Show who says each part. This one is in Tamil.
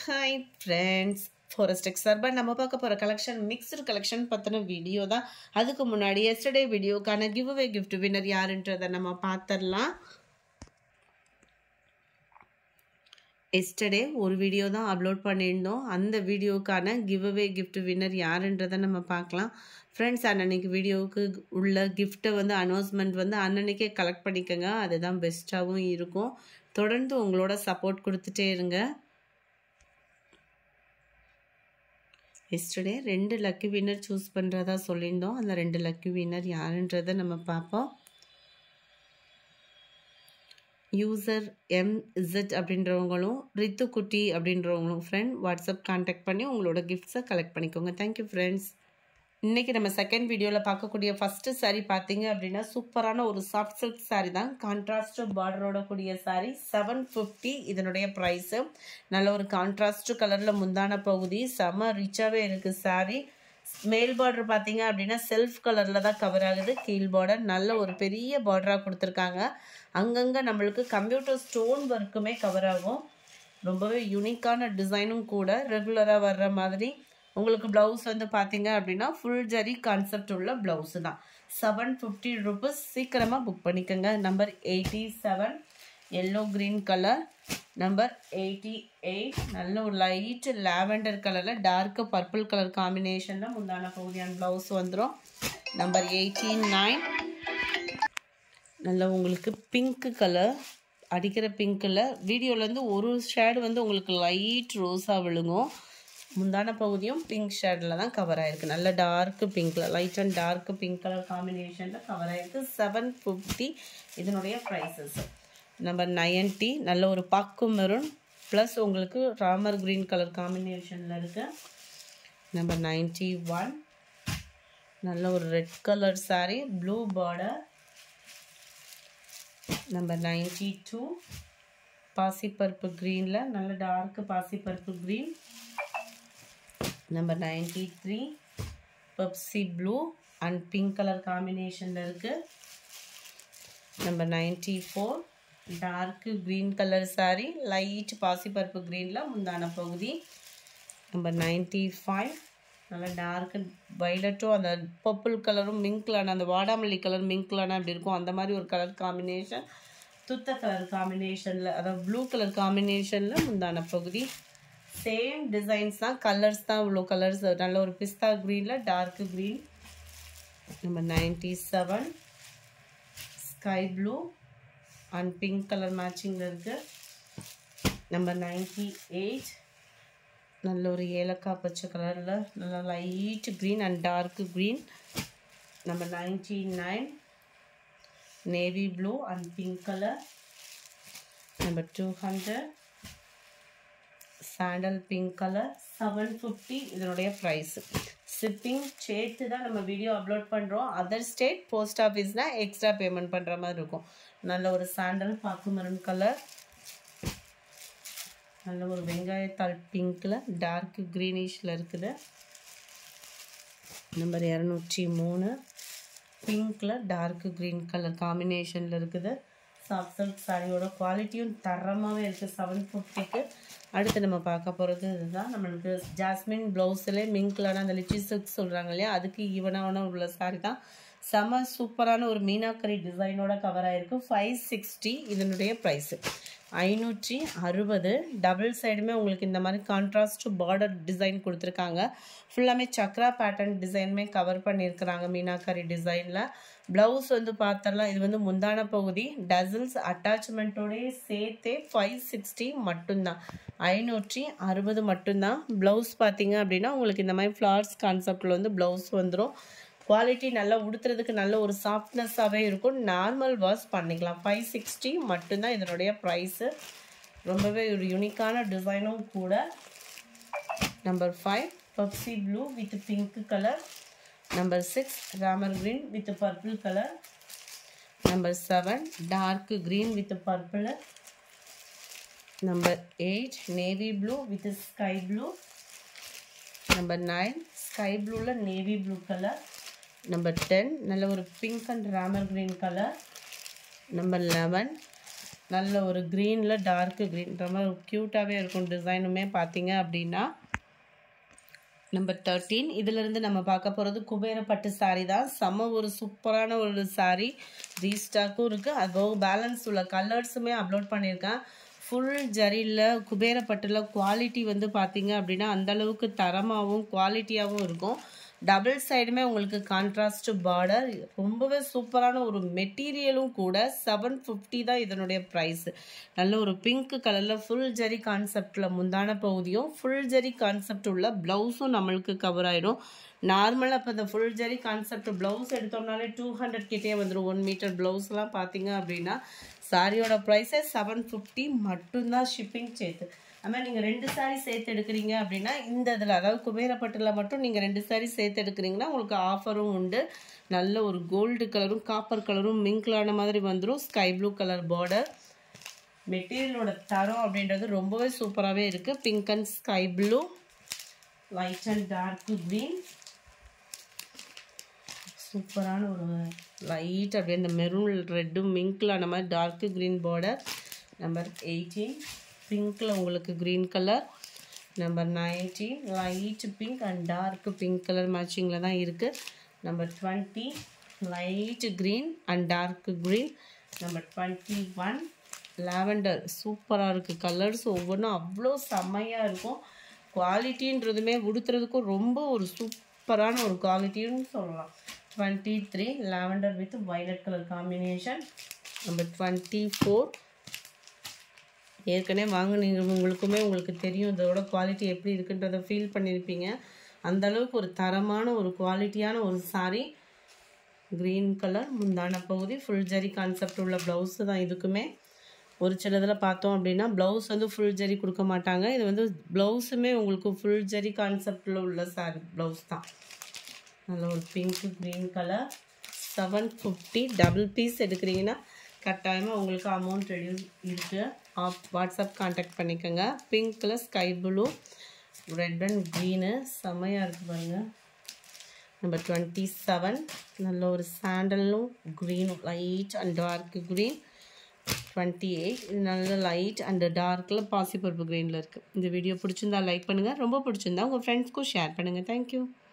Speaker 1: ஹாய் ஃப்ரெண்ட்ஸ் ஃபாரஸ்டெக் சர்பா நம்ம பார்க்க போகிற கலெக்ஷன் மிக்ஸ்டு கலெக்ஷன் பற்றின வீடியோ தான் அதுக்கு முன்னாடி எஸ்டர்டே வீடியோக்கான கிவ் அவே கிஃப்ட் வின்னர் யாருன்றதை நம்ம பார்த்துடலாம் எஸ்டர்டே ஒரு வீடியோ தான் அப்லோட் பண்ணியிருந்தோம் அந்த வீடியோக்கான கிவ் அவே கிஃப்ட் வின்னர் யாருன்றதை நம்ம பார்க்கலாம் ஃப்ரெண்ட்ஸ் அன்னன்னைக்கு வீடியோவுக்கு உள்ள கிஃப்ட்டை வந்து அனௌன்ஸ்மெண்ட் வந்து அன்னன்னைக்கே கலெக்ட் பண்ணிக்கோங்க அதுதான் பெஸ்ட்டாகவும் இருக்கும் தொடர்ந்து உங்களோட சப்போர்ட் கொடுத்துட்டே இருங்க எஸ்டர்டே ரெண்டு லக்கி வின்னர் சூஸ் பண்ணுறதா சொல்லியிருந்தோம் அந்த ரெண்டு லக்கி வின்னர் யாருன்றதை நம்ம பார்ப்போம் யூசர் எம் இசட் அப்படின்றவங்களும் ரித்து குட்டி அப்படின்றவங்களும் ஃப்ரெண்ட் வாட்ஸ்அப் கான்டாக்ட் பண்ணி உங்களோட கிஃப்ட்ஸை கலெக்ட் பண்ணிக்கோங்க தேங்க்யூ ஃப்ரெண்ட்ஸ் இன்றைக்கி நம்ம செகண்ட் வீடியோவில் பார்க்கக்கூடிய ஃபஸ்ட்டு சாரீ பார்த்தீங்க அப்படின்னா சூப்பரான ஒரு சாஃப்ட் சில்க் சாரீ தான் கான்ட்ராஸ்ட் பார்டரோட கூடிய சாரீ செவன் ஃபிஃப்டி இதனுடைய ப்ரைஸு நல்ல ஒரு கான்ட்ராஸ்ட் கலரில் முந்தான பகுதி செம ரிச்சாகவே இருக்குது சாரீ மேல் பார்டர் பார்த்தீங்க அப்படின்னா செல்ஃப் கலரில் தான் கவர் ஆகுது கீழ் பார்டர் நல்ல ஒரு பெரிய பார்டராக கொடுத்துருக்காங்க அங்கங்கே நம்மளுக்கு கம்ப்யூட்டர் ஸ்டோன் ஒர்க்குமே கவர் ஆகும் ரொம்பவே யூனிக்கான டிசைனும் கூட ரெகுலராக வர்ற மாதிரி உங்களுக்கு ப்ளவுஸ் வந்து பார்த்தீங்க அப்படின்னா ஃபுல் ஜரி கான்செப்ட் உள்ள ப்ளவுஸு தான் செவன் ஃபிஃப்டி ருபீஸ் சீக்கிரமாக புக் பண்ணிக்கோங்க number eighty seven yellow green colour number eighty eight நல்ல ஒரு லைட் லாவெண்டர் கலரில் டார்க்கு பர்பிள் கலர் காம்பினேஷனில் முந்தான பகுதியான ப்ளவுஸ் வந்துடும் நம்பர் எயிட்டி நைன் நல்ல உங்களுக்கு பிங்க்கு கலர் அடிக்கிற பிங்க்கில் வீடியோலேருந்து ஒரு ஷேடு வந்து உங்களுக்கு லைட் ரோஸாக விழுங்கும் முந்தான பகுதியும் பிங்க் ஷேடில் தான் கவர் ஆகிருக்கு நல்ல டார்க்கு பிங்க்கில் light and dark pink colour காம்பினேஷனில் கவர் ஆகிருக்கு செவன் ஃபிஃப்டி இதனுடைய ப்ரைஸஸ் நம்பர் நைன்ட்டி நல்ல ஒரு பாக்கு மெரூன் ப்ளஸ் உங்களுக்கு ராமர் க்ரீன் கலர் காம்பினேஷனில் இருக்குது நம்பர் நைன்ட்டி ஒன் நல்ல ஒரு red colour saree blue border number ninety two பாசிப்பருப்பு க்ரீனில் நல்ல டார்க்கு பாசிப்பருப்பு green number ninety three Pepsi blue and pink colour காம்பினேஷனில் இருக்குது number ninety four dark green colour saree light பாசிப்பருப்பு க்ரீனில் முந்தான பகுதி நம்பர் நைன்டி ஃபைவ் நல்லா டார்க்கு வைலட்டும் அந்த பர்பிள் கலரும் மிங்க்லான அந்த வாடாமல்லி கலர் மிங்க்லான அப்படி இருக்கும் அந்த மாதிரி ஒரு கலர் காம்பினேஷன் துத்த கலர் காம்பினேஷனில் அதாவது ப்ளூ கலர் காம்பினேஷனில் முந்தான பகுதி சேம் டிசைன்ஸ் தான் கலர்ஸ் தான் இவ்வளோ கலர்ஸ் நல்ல ஒரு பிஸ்தா க்ரீனில் dark green number ninety seven sky blue and pink colour மேட்சிங்கில் இருக்குது நம்பர் நைன்டி எயிட் நல்ல ஒரு ஏலக்காய் பச்சை கலரில் நல்ல light green and dark green number ninety nine navy blue and pink colour number two hundred sandal pink colour seven fifty இதனுடைய ப்ரைஸு ஷிப்பிங் சேர்த்து தான் நம்ம வீடியோ அப்லோட் பண்ணுறோம் அதர் ஸ்டேட் போஸ்ட் ஆஃபீஸ்னால் எக்ஸ்ட்ரா பேமெண்ட் பண்ணுற மாதிரி இருக்கும் நல்ல ஒரு சாண்டல் பாக்கு மரன் கலர் நல்ல ஒரு வெங்காயத்தாள் பிங்க்கில் டார்க் க்ரீனிஷில் இருக்குது நம்பர் இரநூற்றி மூணு பிங்க்கில் டார்க் க்ரீன் கலர் காம்பினேஷனில் இருக்குது சாஃப்ட் சில்க் சாரியோட குவாலிட்டியும் தரமாகவே இருக்குது செவன் ஃபிஃப்டிக்கு அடுத்து நம்ம பார்க்க போகிறது இதுதான் நம்மளுக்கு ஜாஸ்மின் ப்ளவுஸில் மிங்க்லான அந்த லிச்சி சில்க் சொல்கிறாங்க இல்லையா அதுக்கு ஈவனான உள்ள சாரி தான் செம சூப்பரான ஒரு மீனாக்கரி டிசைனோட கவர் ஆகிருக்கு ஃபைவ் சிக்ஸ்டி இதனுடைய ப்ரைஸு ஐநூற்றி அறுபது டபுள் சைடுமே உங்களுக்கு இந்த மாதிரி கான்ட்ராஸ்ட் பார்டர் டிசைன் கொடுத்துருக்காங்க ஃபுல்லாமே சக்ரா பேட்டர்ன் டிசைனுமே கவர் பண்ணியிருக்கிறாங்க மீனாக்கரி டிசைனில் ப்ளவுஸ் வந்து பார்த்தரலாம் இது வந்து முந்தான பகுதி டசல்ஸ் அட்டாச்மெண்ட்டோடய சேர்த்தே ஃபைவ் சிக்ஸ்டி மட்டும்தான் ஐநூற்றி அறுபது மட்டும்தான் ப்ளவுஸ் பார்த்தீங்க அப்படின்னா உங்களுக்கு இந்த மாதிரி ஃப்ளார்ஸ் கான்செப்டில் வந்து ப்ளவுஸ் வந்துடும் குவாலிட்டி நல்லா உடுத்துறதுக்கு நல்ல ஒரு சாஃப்ட்னஸ்ஸாகவே இருக்கும் நார்மல் வாஷ் பண்ணிக்கலாம் ஃபைவ் சிக்ஸ்டி மட்டும்தான் இதனுடைய ப்ரைஸு ரொம்பவே ஒரு யூனிக்கான டிசைனும் கூட number five Pepsi blue with pink colour number six Ramar green with purple colour number seven dark green with purple number eight navy blue with sky blue number nine sky ப்ளூவில் navy blue colour number ten நல்ல ஒரு pink and Ramar green colour number eleven நல்ல ஒரு க்ரீனில் டார்க்கு க்ரீன் ரொம்ப க்யூட்டாகவே இருக்கும் டிசைனுமே பார்த்தீங்க அப்படின்னா நம்பர் தேர்ட்டீன் இதிலிருந்து நம்ம பார்க்க போகிறது குபேர பட்டு சாரீ தான் செம்ம ஒரு சூப்பரான ஒரு சாரீ ரீஸ்டாக்கும் இருக்குது அது பேலன்ஸ் உள்ள கலர்ஸுமே அப்லோட் பண்ணியிருக்கேன் ஃபுல் ஜரியில் குபேர பட்டில் குவாலிட்டி வந்து பார்த்தீங்க அப்படின்னா அந்தளவுக்கு தரமாகவும் குவாலிட்டியாகவும் இருக்கும் டபுள் சைடுமே உங்களுக்கு கான்ட்ராஸ்ட் பார்டர் ரொம்பவே சூப்பரான ஒரு மெட்டீரியலும் கூட செவன் ஃபிஃப்டி தான் இதனுடைய ப்ரைஸ் நல்ல ஒரு பிங்க் கலரில் ஃபுல் ஜரி கான்செப்டில் முந்தான பகுதியும் ஃபுல் ஜரி கான்செப்ட் உள்ள ப்ளவுஸும் நம்மளுக்கு கவர் ஆகிடும் நார்மலாக இப்போ இந்த ஃபுல் ஜரி கான்செப்ட் ப்ளவுஸ் எடுத்தோம்னாலே டூ ஹண்ட்ரட் கிட்டே வந்துடும் ஒன் மீட்டர் ப்ளவுஸ்லாம் பார்த்தீங்க அப்படின்னா சாரியோட ப்ரைஸே செவன் ஃபிஃப்டி மட்டும்தான் ஷிப்பிங் சேர்த்து அதுமாதிரி நீங்கள் ரெண்டு சாரீ சேர்த்து எடுக்கிறீங்க அப்படின்னா இந்த இதில் அதாவது குபேரப்பட்டில் மட்டும் நீங்கள் ரெண்டு சாரீ சேர்த்து எடுக்கிறீங்கன்னா உங்களுக்கு ஆஃபரும் உண்டு நல்ல ஒரு கோல்டு கலரும் காப்பர் கலரும் மிங்கிளான மாதிரி வந்துடும் ஸ்கை ப்ளூ கலர் பார்டர் மெட்டீரியலோட தரம் அப்படின்றது ரொம்பவே சூப்பராகவே இருக்குது pink and sky blue light and dark green சூப்பரான ஒரு லைட் அப்படியே இந்த மெரூன் ரெட்டும் மிங்கில் அந்த மாதிரி dark green border number eighteen பிங்க்கில் உங்களுக்கு green colour number nineteen light pink and dark pink colour மேட்சிங்கில் தான் இருக்குது number twenty light green and dark green number twenty one lavender சூப்பராக இருக்குது கலர்ஸ் ஒவ்வொன்றும் அவ்வளோ செம்மையாக இருக்கும் குவாலிட்டின்றதுமே உடுத்துறதுக்கும் ரொம்ப ஒரு சூப்பரான ஒரு குவாலிட்டின்னு சொல்லலாம் twenty three lavender with violet colour combination number twenty four ஏற்கனவே வாங்கினீங்க உங்களுக்குமே உங்களுக்கு தெரியும் இதோட குவாலிட்டி எப்படி இருக்குன்றதை ஃபீல் பண்ணியிருப்பீங்க அந்த அளவுக்கு ஒரு தரமான ஒரு குவாலிட்டியான ஒரு சாரீ க்ரீன் கலர் முந்தான பகுதி ஃபுல் ஜரி கான்செப்ட் உள்ள ப்ளவுஸு தான் இதுக்குமே ஒரு சிலதில் பார்த்தோம் அப்படின்னா ப்ளவுஸ் வந்து ஃபுல் ஜரி கொடுக்க மாட்டாங்க இது வந்து ப்ளவுஸுமே உங்களுக்கு ஃபுல் ஜரி கான்செப்டில் உள்ள சாரி ப்ளவுஸ் தான் நல்ல ஒரு pink green colour seven fifty double piece எடுக்கிறீங்கன்னா கட்டாயமாக உங்களுக்கு அமௌண்ட் ரெடியூஸ் இருக்குது ஆப் வாட்ஸ்அப் கான்டாக்ட் பண்ணிக்கோங்க pink colour sky blue red and green செம்மையாக இருக்குது பாருங்கள் நம்பர் டுவெண்ட்டி செவன் நல்ல ஒரு சாண்டலும் க்ரீனும் light and dark green twenty eight இது நல்ல லைட் அண்ட் டார்க்கில் பாசிப்பருப்பு க்ரீனில் இருக்குது இந்த வீடியோ பிடிச்சிருந்தா லைக் பண்ணுங்கள் ரொம்ப பிடிச்சிருந்தா உங்கள் ஃப்ரெண்ட்ஸ்க்கும் ஷேர் பண்ணுங்கள் தேங்க்யூ